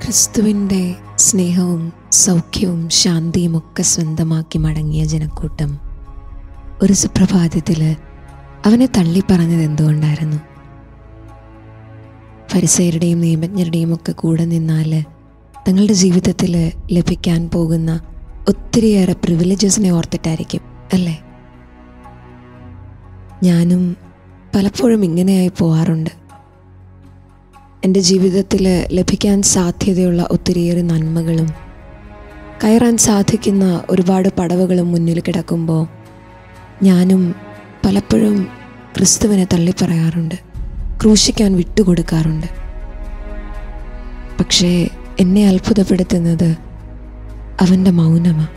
ക്രിസ്തുവിൻ്റെ സ്നേഹവും സൗഖ്യവും ശാന്തിയും ഒക്കെ സ്വന്തമാക്കി മടങ്ങിയ ജനക്കൂട്ടം ഒരു സുപ്രഭാതത്തിൽ അവനെ തള്ളിപ്പറഞ്ഞത് എന്തുകൊണ്ടായിരുന്നു പരിസയരുടെയും നിയമജ്ഞരുടെയും ഒക്കെ കൂടെ നിന്നാൽ തങ്ങളുടെ ജീവിതത്തിൽ ലഭിക്കാൻ പോകുന്ന ഒത്തിരിയേറെ പ്രിവിലേജസിനെ ഓർത്തിട്ടായിരിക്കും അല്ലേ ഞാനും പലപ്പോഴും ഇങ്ങനെയായി പോവാറുണ്ട് എൻ്റെ ജീവിതത്തിൽ ലഭിക്കാൻ സാധ്യതയുള്ള ഒത്തിരിയേറെ നന്മകളും കയറാൻ സാധിക്കുന്ന ഒരുപാട് പടവുകളും മുന്നിൽ കിടക്കുമ്പോൾ ഞാനും പലപ്പോഴും ക്രിസ്തുവിനെ തള്ളിപ്പറയാറുണ്ട് ക്രൂശിക്കാൻ വിട്ടുകൊടുക്കാറുണ്ട് പക്ഷേ എന്നെ അത്ഭുതപ്പെടുത്തുന്നത് അവൻ്റെ മൗനമാണ്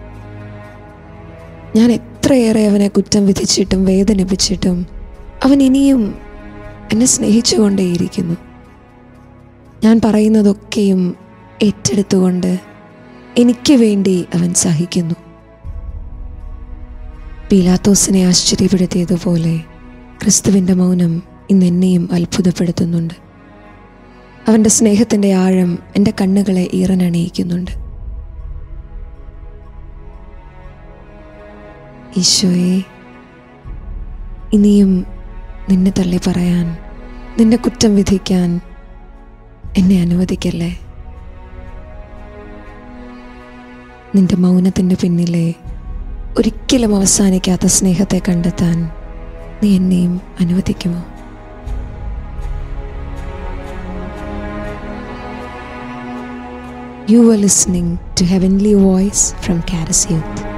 ഞാൻ എത്രയേറെ അവനെ കുറ്റം വിധിച്ചിട്ടും വേദനിപ്പിച്ചിട്ടും അവൻ ഇനിയും എന്നെ സ്നേഹിച്ചുകൊണ്ടേയിരിക്കുന്നു ഞാൻ പറയുന്നതൊക്കെയും ഏറ്റെടുത്തുകൊണ്ട് എനിക്ക് വേണ്ടി അവൻ സഹിക്കുന്നു പീലാത്തോസിനെ ആശ്ചര്യപ്പെടുത്തിയതുപോലെ ക്രിസ്തുവിൻ്റെ മൗനം ഇന്ന് എന്നെയും അത്ഭുതപ്പെടുത്തുന്നുണ്ട് അവൻ്റെ സ്നേഹത്തിൻ്റെ ആഴം എൻ്റെ കണ്ണുകളെ ഈറനണിയിക്കുന്നുണ്ട് ഈശോയെ ഇനിയും നിന്നെ തള്ളി പറയാൻ നിന്റെ കുറ്റം വിധിക്കാൻ എന്നെ അനുവദിക്കല്ലേ നിന്റെ മൗനത്തിൻ്റെ പിന്നിലെ ഒരിക്കലും അവസാനിക്കാത്ത സ്നേഹത്തെ കണ്ടെത്താൻ നീ എന്നെയും അനുവദിക്കുമോ You were listening to Heavenly Voice from Caris Youth.